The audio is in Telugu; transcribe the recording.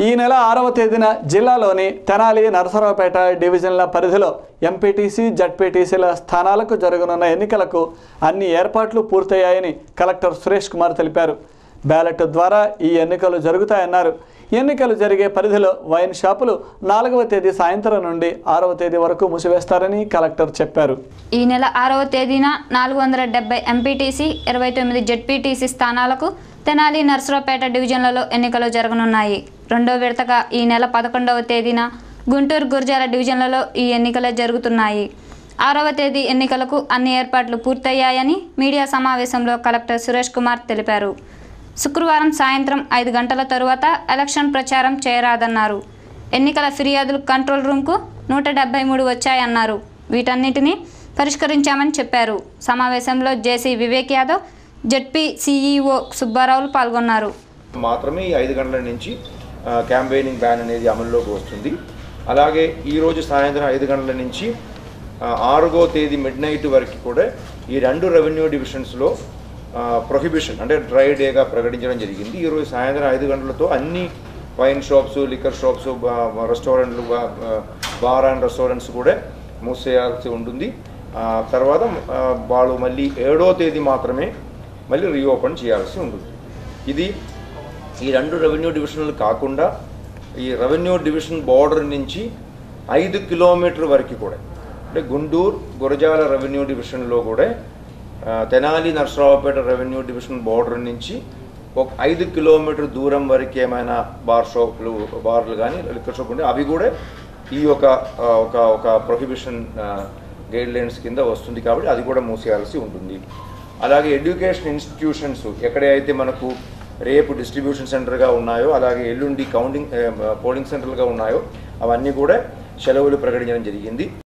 ఈ నెల ఆరవ తేదీన జిల్లాలోని తెనాలి నరసరావుపేట డివిజన్ల పరిధిలో ఎంపీటీసీ జడ్పీటీసీల స్థానాలకు జరగనున్న ఎన్నికలకు అన్ని ఏర్పాట్లు పూర్తయ్యాయని కలెక్టర్ సురేష్ కుమార్ తెలిపారు బ్యాలెట్ ద్వారా ఈ ఎన్నికలు జరుగుతాయన్నారు ఎన్నికలు జరిగే పరిధిలో వైన్ షాపులు నాలుగవ తేదీ సాయంత్రం నుండి ఆరవ తేదీ వరకు మూసివేస్తారని కలెక్టర్ చెప్పారు ఈ నెల ఆరవ తేదీన నాలుగు వందల డెబ్బై ఎంపీటీసీ ఇరవై తొమ్మిది జెడ్పీటీసీ స్థానాలకు తెనాలి నర్సరావుపేట డివిజన్లలో ఎన్నికలు జరగనున్నాయి రెండో విడతగా ఈ నెల పదకొండవ తేదీన గుంటూరు గురజాల డివిజన్లలో ఈ ఎన్నికలు జరుగుతున్నాయి ఆరవ తేదీ ఎన్నికలకు అన్ని ఏర్పాట్లు పూర్తయ్యాయని మీడియా సమావేశంలో కలెక్టర్ సురేష్ కుమార్ తెలిపారు శుక్రవారం సాయంత్రం ఐదు గంటల తరువాత ఎలక్షన్ ప్రచారం చేయరాదన్నారు ఎన్నికల ఫిర్యాదులు కంట్రోల్ రూమ్కు నూట డెబ్బై మూడు వచ్చాయన్నారు వీటన్నిటిని పరిష్కరించామని చెప్పారు సమావేశంలో JC Vivek Yadav ZP CEO సుబ్బారావులు పాల్గొన్నారు మాత్రమే ఈ ఐదు గంటల నుంచి ఆ, క్యాంపెయినింగ్ బ్యాన్ అనేది అమల్లోకి వస్తుంది అలాగే ఈరోజు సాయంత్రం ఐదు గంటల నుంచి ఆ, ఆరుగో తేదీ మిడ్ నైట్ వరకు కూడా ఈ రెండు రెవెన్యూ డివిజన్స్లో ప్రొహిబిషన్ అంటే డ్రై డేగా ప్రకటించడం జరిగింది ఈరోజు సాయంత్రం ఐదు గంటలతో అన్ని వైన్ షాప్స్ లిక్కర్ షాప్స్ రెస్టారెంట్లు బార్ అండ్ రెస్టారెంట్స్ కూడా మూసేయాల్సి ఉంటుంది ఆ, తర్వాత ఆ, వాళ్ళు మళ్ళీ ఏడో తేదీ మాత్రమే మళ్ళీ రీఓపెన్ చేయాల్సి ఉంటుంది ఇది ఈ రెండు రెవెన్యూ డివిజన్లు కాకుండా ఈ రెవెన్యూ డివిజన్ బార్డర్ నుంచి ఐదు కిలోమీటర్ వరకు కూడా అంటే గుంటూరు గురజాల రెవెన్యూ డివిజన్లో కూడా ఆ, Tenali Narasaraopet revenue division border నుంచి ఒక ఐదు కిలోమీటర్ దూరం వరకు ఏమైనా బార్ షాపులు బార్లు కానీ లిక్కర్ షాప్ ఉంటే అవి కూడా ఈ ఒక ఆ, ఒక ఒక ప్రొహిబిషన్ గైడ్ లైన్స్ కింద వస్తుంది కాబట్టి అది కూడా మూసేయాల్సి ఉంటుంది అలాగే ఎడ్యుకేషన్ ఇన్స్టిట్యూషన్స్ ఎక్కడైతే మనకు రేపు డిస్ట్రిబ్యూషన్ సెంటర్గా ఉన్నాయో అలాగే ఎల్లుండి కౌంటింగ్ పోలింగ్ సెంటర్లుగా ఉన్నాయో అవన్నీ కూడా సెలవులు ప్రకటించడం జరిగింది